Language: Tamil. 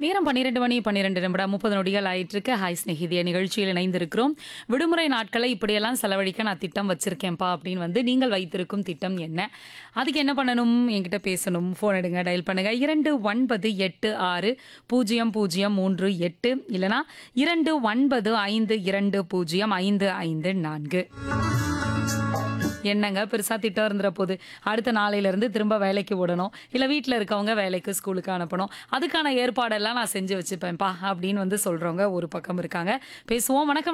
நேரம் பன்னிரெண்டு மணி பன்னிரெண்டு நிமிடம் முப்பது நொடிகள் ஆயிட்டிருக்கு ஹாய் ஸ்நேகிதிய நிகழ்ச்சியில் இணைந்திருக்கிறோம் விடுமுறை நாட்களை இப்படியெல்லாம் செலவழிக்க நான் திட்டம் வச்சிருக்கேன்ப்பா அப்படின்னு வந்து நீங்கள் வைத்திருக்கும் திட்டம் என்ன அதுக்கு என்ன பண்ணணும் என்கிட்ட பேசணும் ஃபோன் எடுங்க டயல் பண்ணுங்க இரண்டு ஒன்பது எட்டு ஆறு பூஜ்ஜியம் பூஜ்ஜியம் மூன்று எட்டு இல்லனா இரண்டு ஒன்பது ஐந்து இரண்டு பூஜ்ஜியம் ஐந்து ஐந்து நான்கு என்னங்க பெருசா திட்டம் இருந்துற போது அடுத்த நாளையில இருந்து திரும்ப வேலைக்கு விடணும் இல்ல வீட்ல இருக்கவங்க வேலைக்கு ஸ்கூலுக்கு அனுப்பணும் அதுக்கான ஏற்பாடெல்லாம் நான் செஞ்சு வச்சுப்பேன்ப்பா அப்படின்னு வந்து சொல்றவங்க ஒரு பக்கம் இருக்காங்க பேசுவோம் வணக்கம்